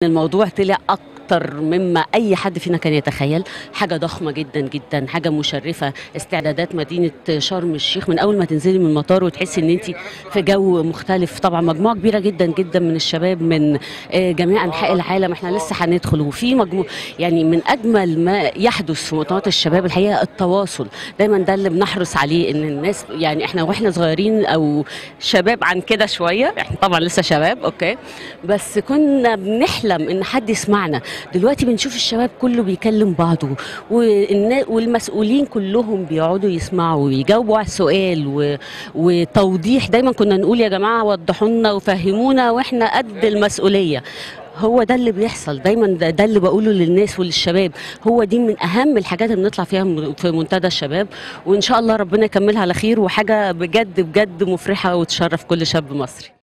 الموضوع طلع اكتر مما اي حد فينا كان يتخيل حاجه ضخمه جدا جدا حاجه مشرفه استعدادات مدينه شرم الشيخ من اول ما تنزلي من المطار وتحسي ان انت في جو مختلف طبعا مجموعه كبيره جدا جدا من الشباب من آه، جميع انحاء العالم احنا لسه هندخل وفي مجموع يعني من اجمل ما يحدث في مؤتمرات الشباب الحقيقه التواصل دايما ده اللي بنحرص عليه ان الناس يعني احنا واحنا صغيرين او شباب عن كده شويه احنا طبعا لسه شباب اوكي بس كنا بنحلم ان حد يسمعنا دلوقتي بنشوف الشباب كله بيكلم بعضه والنا- والمسؤولين كلهم بيقعدوا يسمعوا ويجاوبوا على السؤال و... وتوضيح دايما كنا نقول يا جماعه وضحوا لنا وفهمونا واحنا قد المسؤوليه هو ده اللي بيحصل دايما ده, ده اللي بقوله للناس وللشباب هو دي من اهم الحاجات اللي بنطلع فيها م- في منتدى الشباب وان شاء الله ربنا يكملها على خير وحاجه بجد بجد مفرحه وتشرف كل شاب مصري